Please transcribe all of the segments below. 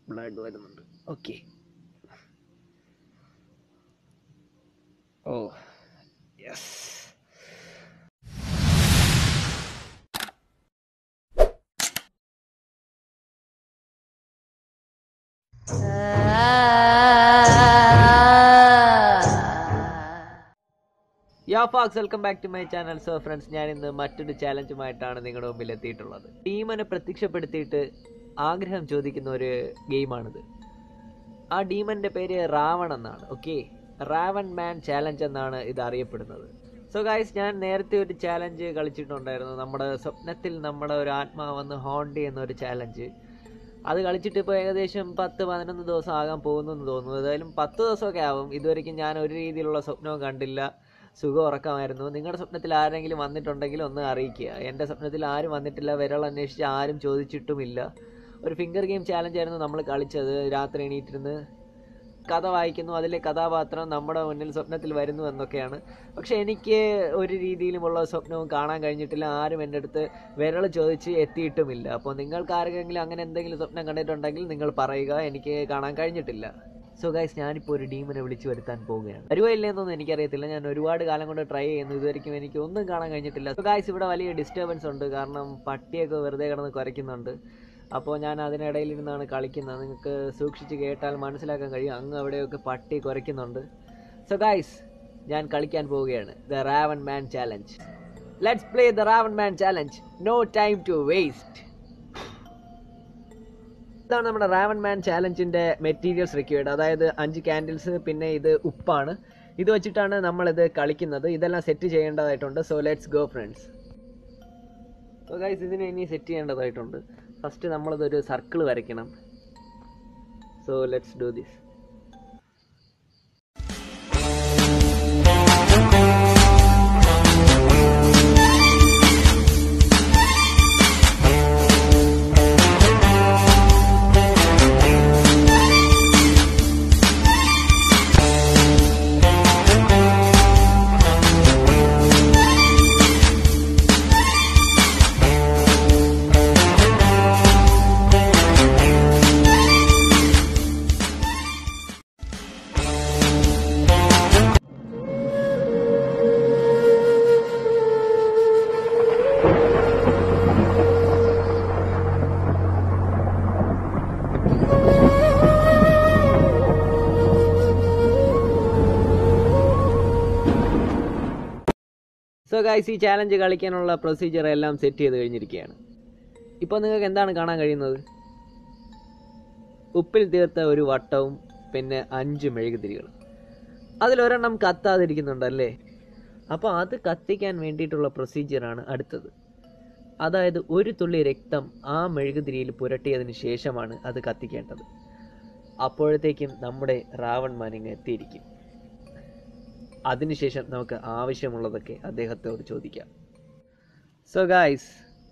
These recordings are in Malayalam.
ബ്ലഡ് വരുന്നുണ്ട് okay oh yes yeah facts welcome back to my channel so friends ഞാൻ ഇന്ന് മറ്റൊരു ചാലഞ്ചുമായിട്ടാണ് നിങ്ങളുടെ മുമ്പിൽ എത്തിയിട്ടുള്ളത് ടീമിനെ പ്രത്യക്ഷപ്പെടുത്തിയിട്ട് ആഗ്രഹം ചോദിക്കുന്ന ഒരു ഗെയിമാണിത് ആ ഡീമന്റെ പേര് രാവൺ എന്നാണ് ഓക്കെ റാവൺ മാൻ ചാലഞ്ച് എന്നാണ് ഇത് അറിയപ്പെടുന്നത് സോ ഗായ്സ് ഞാൻ നേരത്തെ ഒരു ചാലഞ്ച് കളിച്ചിട്ടുണ്ടായിരുന്നു നമ്മുടെ സ്വപ്നത്തിൽ നമ്മുടെ ഒരു ആത്മാവെന്ന് ഹോണ്ടി എന്നൊരു ചാലഞ്ച് അത് കളിച്ചിട്ട് ഇപ്പോൾ ഏകദേശം പത്ത് പതിനൊന്ന് ദിവസം ആകാൻ പോകുന്നു എന്ന് തോന്നുന്നു ഏതായാലും പത്ത് ദിവസമൊക്കെ ആവും ഇതുവരെയ്ക്കും ഞാൻ ഒരു രീതിയിലുള്ള സ്വപ്നവും കണ്ടില്ല സുഖം ഉറക്കമായിരുന്നു നിങ്ങളുടെ സ്വപ്നത്തിൽ ആരെങ്കിലും വന്നിട്ടുണ്ടെങ്കിൽ ഒന്ന് അറിയിക്കുക എൻ്റെ സ്വപ്നത്തിൽ ആരും വന്നിട്ടില്ല വിരൽ അന്വേഷിച്ച് ആരും ചോദിച്ചിട്ടുമില്ല ഒരു ഫിംഗർ ഗെയിം ചാലഞ്ച് ആയിരുന്നു നമ്മൾ കളിച്ചത് രാത്രി എണീറ്റിരുന്ന് കഥ വായിക്കുന്നു അതിലെ കഥാപാത്രം നമ്മുടെ മുന്നിൽ സ്വപ്നത്തിൽ വരുന്നു എന്നൊക്കെയാണ് പക്ഷെ എനിക്ക് ഒരു രീതിയിലുമുള്ള സ്വപ്നവും കാണാൻ കഴിഞ്ഞിട്ടില്ല ആരും എൻ്റെ അടുത്ത് വിരൽ ചോദിച്ച് എത്തിയിട്ടുമില്ല അപ്പോൾ നിങ്ങൾക്ക് ആർക്കെങ്കിലും അങ്ങനെ എന്തെങ്കിലും സ്വപ്നം കണ്ടിട്ടുണ്ടെങ്കിൽ നിങ്ങൾ പറയുക എനിക്ക് കാണാൻ കഴിഞ്ഞിട്ടില്ല സോ ഗൈസ് ഞാനിപ്പോൾ ഒരു ഡീമിനെ വിളിച്ചു വരുത്താൻ പോവുകയാണ് വരുവോ ഇല്ലെന്നൊന്നും എനിക്കറിയത്തില്ല ഞാൻ ഒരുപാട് കാലം കൊണ്ട് ട്രൈ ചെയ്യുന്നു ഇതുവരെയ്ക്കും എനിക്ക് ഒന്നും കാണാൻ കഴിഞ്ഞിട്ടില്ല സോ ഗൈസ് ഇവിടെ വലിയ ഡിസ്റ്റർബൻസ് ഉണ്ട് കാരണം പട്ടിയൊക്കെ വെറുതെ കിടന്ന് കുരയ്ക്കുന്നുണ്ട് അപ്പോൾ ഞാൻ അതിനിടയിൽ ഇരുന്നാണ് കളിക്കുന്നത് നിങ്ങൾക്ക് സൂക്ഷിച്ച് കേട്ടാൽ മനസ്സിലാക്കാൻ കഴിയും അങ്ങ് അവിടെയൊക്കെ പട്ടി കുരയ്ക്കുന്നുണ്ട് സോ ഗൈസ് ഞാൻ കളിക്കാൻ പോവുകയാണ് the Ravan man challenge let's play the Ravan man challenge no time to waste ഇതാണ് നമ്മുടെ റാവൺ മാൻ ചാലഞ്ചിന്റെ മെറ്റീരിയൽസ് റിക്വയർഡ് അതായത് അഞ്ച് ക്യാൻഡിൽസ് പിന്നെ ഇത് ഉപ്പാണ് ഇത് വെച്ചിട്ടാണ് നമ്മളിത് കളിക്കുന്നത് ഇതെല്ലാം സെറ്റ് ചെയ്യേണ്ടതായിട്ടുണ്ട് so let's go friends so guys ഇതിനെ ഇനി സെറ്റ് ചെയ്യേണ്ടതായിട്ടുണ്ട് ഫസ്റ്റ് നമ്മളിതൊരു സർക്കിൾ വരയ്ക്കണം so let's do this so guys ഈ ചാലഞ്ച് കളിക്കാനുള്ള പ്രൊസീജിയർ എല്ലാം സെറ്റ് ചെയ്ത് കഴിഞ്ഞിരിക്കുകയാണ് ഇപ്പോൾ നിങ്ങൾക്ക് എന്താണ് കാണാൻ കഴിയുന്നത് ഉപ്പിൽ തീർത്ത ഒരു വട്ടവും പിന്നെ അഞ്ച് മെഴുകുതിരികളും അതിലൊരെണ്ണം കത്താതിരിക്കുന്നുണ്ടല്ലേ അപ്പോൾ അത് കത്തിക്കാൻ വേണ്ടിയിട്ടുള്ള പ്രൊസീജിയറാണ് അടുത്തത് അതായത് ഒരു തുള്ളി രക്തം ആ മെഴുകുതിരിയിൽ പുരട്ടിയതിന് ശേഷമാണ് അത് കത്തിക്കേണ്ടത് അപ്പോഴത്തേക്കും നമ്മുടെ റാവൺ മാനിങ് എത്തിയിരിക്കും അതിനുശേഷം നമുക്ക് ആവശ്യമുള്ളതൊക്കെ അദ്ദേഹത്തോട് ചോദിക്കാം സോ ഗായ്സ്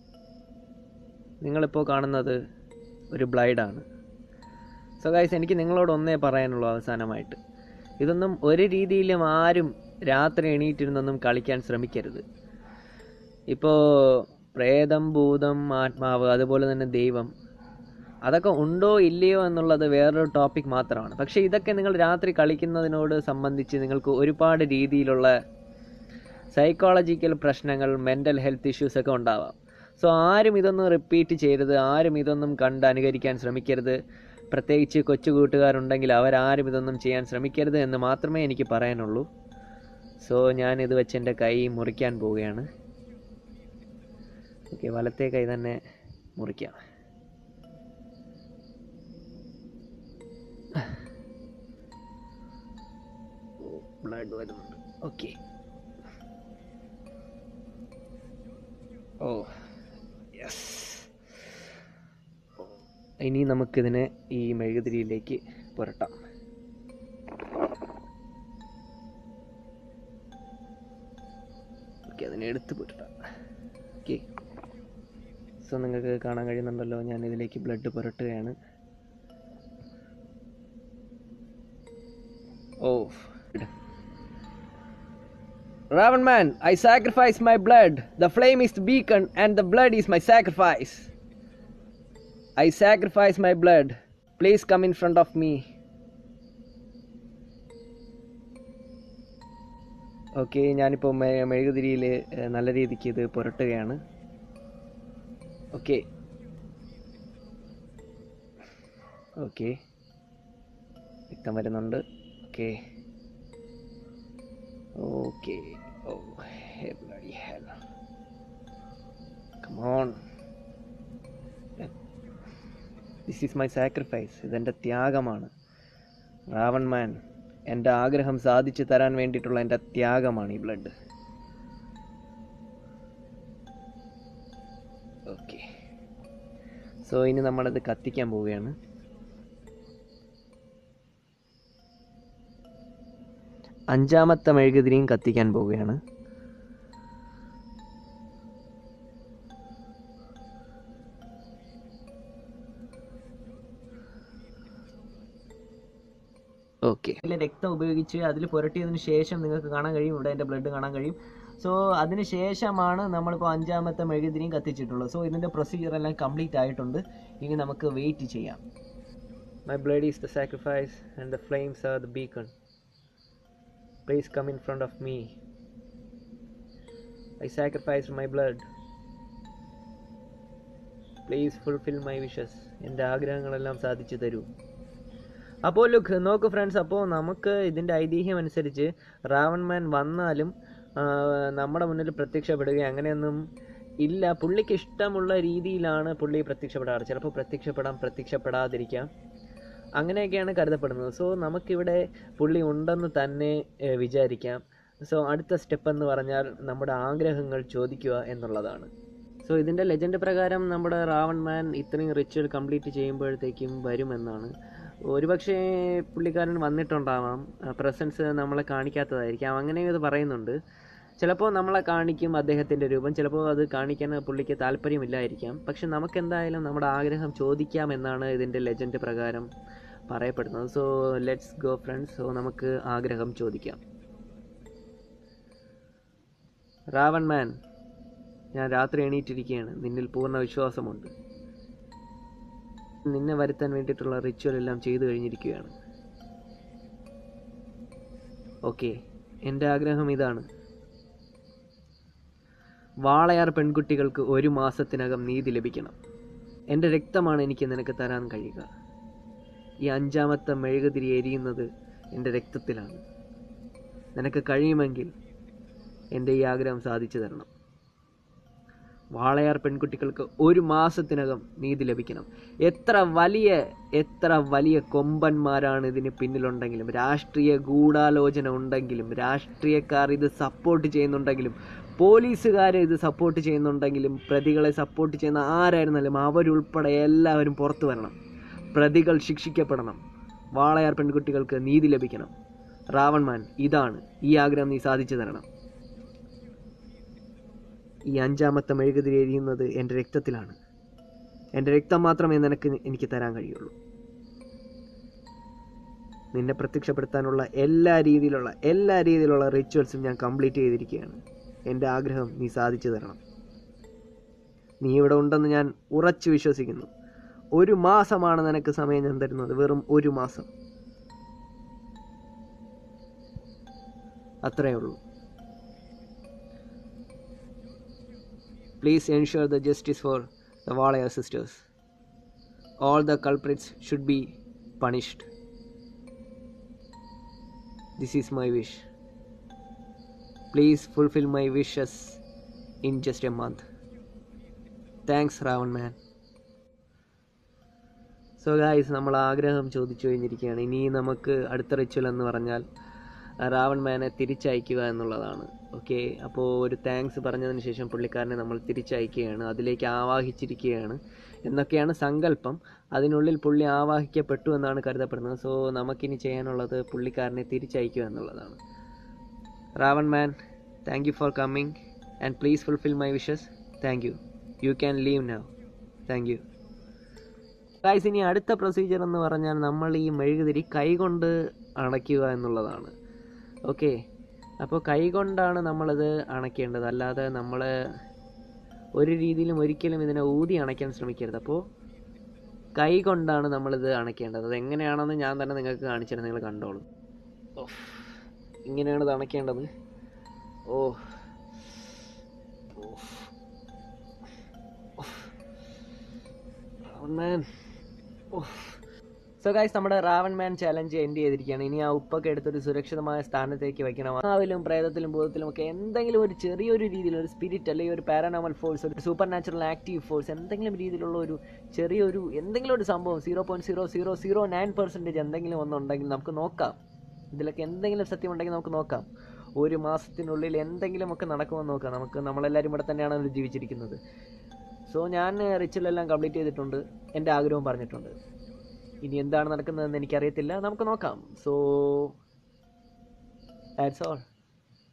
നിങ്ങളിപ്പോൾ കാണുന്നത് ഒരു ബ്ലൈഡാണ് സോ ഗായ്സ് എനിക്ക് നിങ്ങളോട് ഒന്നേ പറയാനുള്ളൂ അവസാനമായിട്ട് ഇതൊന്നും ഒരു രീതിയിലും ആരും രാത്രി എണീറ്റിരുന്നൊന്നും കളിക്കാൻ ശ്രമിക്കരുത് ഇപ്പോൾ പ്രേതം ഭൂതം ആത്മാവ് അതുപോലെ തന്നെ ദൈവം അതൊക്കെ ഉണ്ടോ ഇല്ലയോ എന്നുള്ളത് വേറൊരു ടോപ്പിക് മാത്രമാണ് പക്ഷേ ഇതൊക്കെ നിങ്ങൾ രാത്രി കളിക്കുന്നതിനോട് സംബന്ധിച്ച് നിങ്ങൾക്ക് ഒരുപാട് രീതിയിലുള്ള സൈക്കോളജിക്കൽ പ്രശ്നങ്ങൾ മെൻ്റൽ ഹെൽത്ത് ഇഷ്യൂസ് ഒക്കെ ഉണ്ടാവാം സോ ആരും ഇതൊന്നും റിപ്പീറ്റ് ചെയ്യരുത് ആരും ഇതൊന്നും കണ്ട് അനുകരിക്കാൻ ശ്രമിക്കരുത് പ്രത്യേകിച്ച് കൊച്ചു കൂട്ടുകാരുണ്ടെങ്കിൽ അവരാരും ഇതൊന്നും ചെയ്യാൻ ശ്രമിക്കരുത് എന്ന് മാത്രമേ എനിക്ക് പറയാനുള്ളൂ സോ ഞാൻ ഇത് വെച്ച് എൻ്റെ കൈ മുറിക്കാൻ പോവുകയാണ് ഓക്കെ വലത്തെ കൈ തന്നെ മുറിക്കാം ബ്ലഡ് വരുന്നുണ്ട് ഓക്കെ ഓ യെസ് ഇനി നമുക്കിതിനെ ഈ മെഴുകുതിരിയിലേക്ക് പുരട്ടാം ഓക്കെ അതിനെ എടുത്ത് പുരട്ടാം ഓക്കെ സോ നിങ്ങൾക്ക് കാണാൻ കഴിയുന്നുണ്ടല്ലോ ഞാൻ ഇതിലേക്ക് ബ്ലഡ് പുരട്ടുകയാണ് oh Ravan man, I sacrifice my blood. The flame is the beacon, and the blood is my sacrifice. I sacrifice my blood please come in front of me okay ഞാനിപ്പോൾ മെഴുകുതിരിയിൽ നല്ല രീതിക്ക് ഇത് പുരട്ടുകയാണ് ഓക്കെ ഓക്കെ വ്യക്തം വരുന്നുണ്ട് okay okay oh bloody hell come on this is my sacrifice ഇതെൻ്റെ ത്യാഗമാണ് റാവൺ മാൻ എൻ്റെ ആഗ്രഹം സാധിച്ചു തരാൻ വേണ്ടിയിട്ടുള്ള എൻ്റെ ത്യാഗമാണ് ഈ ബ്ലഡ് ഓക്കെ സോ ഇനി നമ്മളത് കത്തിക്കാൻ പോവുകയാണ് അഞ്ചാമത്തെ മെഴുകുതിരിയും കത്തിക്കാൻ പോവുകയാണ് ഓക്കെ ഇതിലെ രക്തം ഉപയോഗിച്ച് അതിൽ പുരട്ടിയതിന് ശേഷം നിങ്ങൾക്ക് കാണാൻ കഴിയും ഇവിടെ എൻ്റെ ബ്ലഡ് കാണാൻ കഴിയും സോ അതിന് ശേഷമാണ് നമ്മളിപ്പോൾ അഞ്ചാമത്തെ മെഴുകുതിരിയും കത്തിച്ചിട്ടുള്ളത് സോ ഇതിൻ്റെ പ്രൊസീജിയർ എല്ലാം കംപ്ലീറ്റ് ആയിട്ടുണ്ട് ഇനി നമുക്ക് വെയിറ്റ് ചെയ്യാം my blood is the sacrifice and the flames are the beacon please come in front of me I sacrifice my blood please fulfil my wishes എൻ്റെ ആഗ്രഹങ്ങളെല്ലാം സാധിച്ചു തരൂ അപ്പോൾ ലുക്ക് നോക്ക് ഫ്രണ്ട്സ് അപ്പോൾ നമുക്ക് ഇതിൻ്റെ ഐതിഹ്യം അനുസരിച്ച് റാവൺമാൻ വന്നാലും ആ, നമ്മുടെ മുന്നിൽ പ്രത്യക്ഷപ്പെടുകയും അങ്ങനെയൊന്നും ഇല്ല പുള്ളിക്ക് ഇഷ്ടമുള്ള രീതിയിലാണ് പുള്ളി പ്രത്യക്ഷപ്പെടാറ് ചിലപ്പോൾ പ്രത്യക്ഷപ്പെടാം പ്രത്യക്ഷപ്പെടാതിരിക്കാം അങ്ങനെയൊക്കെയാണ് കരുതപ്പെടുന്നത് സോ നമുക്കിവിടെ പുള്ളി ഉണ്ടെന്ന് തന്നെ ഏ, വിചാരിക്കാം സോ അടുത്ത സ്റ്റെപ്പ് എന്ന് പറഞ്ഞാൽ നമ്മുടെ ആഗ്രഹങ്ങൾ ചോദിക്കുക എന്നുള്ളതാണ് സോ ഇതിൻ്റെ ലെജൻഡ് പ്രകാരം നമ്മുടെ റാവൺ മാൻ ഇത്രയും റിച്വൽ കംപ്ലീറ്റ് ചെയ്യുമ്പോഴത്തേക്കും വരുമെന്നാണ് ഒരുപക്ഷേ പുള്ളിക്കാരൻ വന്നിട്ടുണ്ടാവാം പ്രസൻസ് നമ്മളെ കാണിക്കാത്തതായിരിക്കാം അങ്ങനെ ഇത് പറയുന്നുണ്ട് ചിലപ്പോൾ നമ്മളെ കാണിക്കും അദ്ദേഹത്തിൻ്റെ രൂപം ചിലപ്പോൾ അത് കാണിക്കാൻ പുള്ളിക്ക് താല്പര്യമില്ലായിരിക്കാം പക്ഷെ നമുക്കെന്തായാലും നമ്മുടെ ആഗ്രഹം ചോദിക്കാം എന്നാണ് ഇതിൻ്റെ ലെജൻഡ് പ്രകാരം പറയപ്പെടുന്നത് so let's go friends so നമുക്ക് ആഗ്രഹം ചോദിക്കാം റാവൺ മാൻ ഞാൻ രാത്രി എണീറ്റിരിക്കുകയാണ് നിന്നിൽ പൂർണ്ണ വിശ്വാസമുണ്ട് നിന്നെ വരുത്താൻ വേണ്ടിയിട്ടുള്ള റിച്വൽ എല്ലാം ചെയ്തു കഴിഞ്ഞിരിക്കുകയാണ് ഓക്കെ എൻ്റെ ആഗ്രഹം ഇതാണ് വാളയാർ പെൺകുട്ടികൾക്ക് ഒരു മാസത്തിനകം നീതി ലഭിക്കണം എൻ്റെ രക്തമാണ് എനിക്ക് നിനക്ക് തരാൻ കഴിയുക ഈ അഞ്ചാമത്തെ മെഴുകുതിരി എരിയുന്നത് എൻ്റെ രക്തത്തിലാണ് നിനക്ക് കഴിയുമെങ്കിൽ എൻ്റെ ഈ ആഗ്രഹം സാധിച്ചു തരണം വാളയാർ പെൺകുട്ടികൾക്ക് ഒരു മാസത്തിനകം നീതി ലഭിക്കണം എത്ര വലിയ എത്ര വലിയ കൊമ്പന്മാരാണ് ഇതിന് പിന്നിലുണ്ടെങ്കിലും രാഷ്ട്രീയ ഗൂഢാലോചന ഉണ്ടെങ്കിലും രാഷ്ട്രീയക്കാർ ഇത് സപ്പോർട്ട് ചെയ്യുന്നുണ്ടെങ്കിലും പോലീസുകാർ ഇത് സപ്പോർട്ട് ചെയ്യുന്നുണ്ടെങ്കിലും പ്രതികളെ സപ്പോർട്ട് ചെയ്യുന്ന ആരായിരുന്നാലും അവരുൾപ്പെടെ എല്ലാവരും പുറത്തു വരണം പ്രതികൾ ശിക്ഷിക്കപ്പെടണം വാളയാർ പെൺകുട്ടികൾക്ക് നീതി ലഭിക്കണം റാവൺമാൻ ഇതാണ് ഈ ആഗ്രഹം നീ സാധിച്ചു തരണം ഈ അഞ്ചാമത്തെ മെഴുകുതിരി എരിയുന്നത് എൻ്റെ രക്തത്തിലാണ് എൻ്റെ രക്തം മാത്രമേ നിനക്ക് എനിക്ക് തരാൻ കഴിയുള്ളൂ നിന്നെ പ്രത്യക്ഷപ്പെടുത്താനുള്ള എല്ലാ രീതിയിലുള്ള എല്ലാ രീതിയിലുള്ള റിച്വൽസും ഞാൻ കംപ്ലീറ്റ് ചെയ്തിരിക്കുകയാണ് എൻ്റെ ആഗ്രഹം നീ സാധിച്ചു തരണം നീ ഇവിടെ ഉണ്ടെന്ന് ഞാൻ ഉറച്ചു വിശ്വസിക്കുന്നു ഒരു മാസമാണ് നിനക്ക് സമയം ഞാൻ തരുന്നത് വെറും ഒരു മാസം അത്രയേ ഉള്ളൂ Please ensure the justice for the Valaya sisters. All the culprits should be punished. This is my wish. Please fulfill my wishes in just a month. Thanks, Ravan man. So guys നമ്മൾ ആഗ്രഹം ചോദിച്ചു കഴിഞ്ഞിരിക്കുകയാണ് ഇനി നമുക്ക് അടുത്ത റിച്വൽ എന്ന് പറഞ്ഞാൽ റാവൺ മാനെ തിരിച്ചയക്കുക എന്നുള്ളതാണ് ഓക്കെ അപ്പോൾ ഒരു താങ്ക്സ് പറഞ്ഞതിന് ശേഷം പുള്ളിക്കാരനെ നമ്മൾ തിരിച്ചയക്കുകയാണ് അതിലേക്ക് ആവാഹിച്ചിരിക്കുകയാണ് എന്നൊക്കെയാണ് സങ്കല്പം അതിനുള്ളിൽ പുള്ളി ആവാഹിക്കപ്പെട്ടു എന്നാണ് കരുതപ്പെടുന്നത് സോ നമുക്കിനി ചെയ്യാനുള്ളത് പുള്ളിക്കാരനെ തിരിച്ചയക്കുക എന്നുള്ളതാണ് Ravan man thank you for coming and please fulfil my wishes thank you you can leave now thank you guys ഇനി അടുത്ത പ്രൊസീജിയർ എന്ന് പറഞ്ഞാൽ നമ്മൾ ഈ മെഴുകുതിരി കൈകൊണ്ട് അണയ്ക്കുക എന്നുള്ളതാണ് ഓക്കെ അപ്പോൾ കൈകൊണ്ടാണ് നമ്മളത് അണയ്ക്കേണ്ടത് അല്ലാതെ നമ്മൾ ഒരു രീതിയിലും ഒരിക്കലും ഇതിനെ ഊതി അണയ്ക്കാൻ ശ്രമിക്കരുത് അപ്പോൾ കൈ കൊണ്ടാണ് നമ്മളിത് അണയ്ക്കേണ്ടത് അത് എങ്ങനെയാണെന്ന് ഞാൻ തന്നെ നിങ്ങൾക്ക് കാണിച്ചു തരാം നിങ്ങൾ കണ്ടോളൂ ഓഫ്. ഇങ്ങനെയാണ് ഇത് അണയ്ക്കേണ്ടത് ഓ സോ ഗൈസ് നമ്മുടെ റാവൺ മാൻ ചാലഞ്ച് എൻഡ് ചെയ്തിരിക്കുകയാണ് ഇനി ആ ഉപ്പൊക്കെ എടുത്തൊരു സുരക്ഷിതമായ സ്ഥാനത്തേക്ക് വെക്കണം ആവിലും പ്രേതത്തിലും ഭൂതത്തിലും ഒക്കെ എന്തെങ്കിലും ഒരു ചെറിയൊരു രീതിയിൽ ഒരു സ്പിരിറ്റ് അല്ലെങ്കിൽ ഒരു പാരാനോമൽ ഫോഴ്സ് ഒരു സൂപ്പർ നാച്ചുറൽ ആക്റ്റീവ് ഫോഴ്സ് എന്തെങ്കിലും രീതിയിലുള്ള ഒരു ചെറിയൊരു എന്തെങ്കിലും ഒരു സംഭവം zero point zero zero zero nine percentage എന്തെങ്കിലും ഒന്നുണ്ടെങ്കിൽ നമുക്ക് നോക്കാം ഇതിലൊക്കെ എന്തെങ്കിലും സത്യം ഉണ്ടെങ്കിൽ നമുക്ക് നോക്കാം ഒരു മാസത്തിനുള്ളിൽ എന്തെങ്കിലുമൊക്കെ നടക്കുമെന്ന് നോക്കാം നമുക്ക് നമ്മളെല്ലാവരും ഇവിടെ തന്നെയാണ് ജീവിച്ചിരിക്കുന്നത് സോ ഞാൻ റിച്ചിലെല്ലാം കംപ്ലീറ്റ് ചെയ്തിട്ടുണ്ട് എൻ്റെ ആഗ്രഹവും പറഞ്ഞിട്ടുണ്ട് ഇനി എന്താണ് നടക്കുന്നതെന്ന് എനിക്കറിയത്തില്ല നമുക്ക് നോക്കാം സോ ദാറ്റ്സ് ഓൾ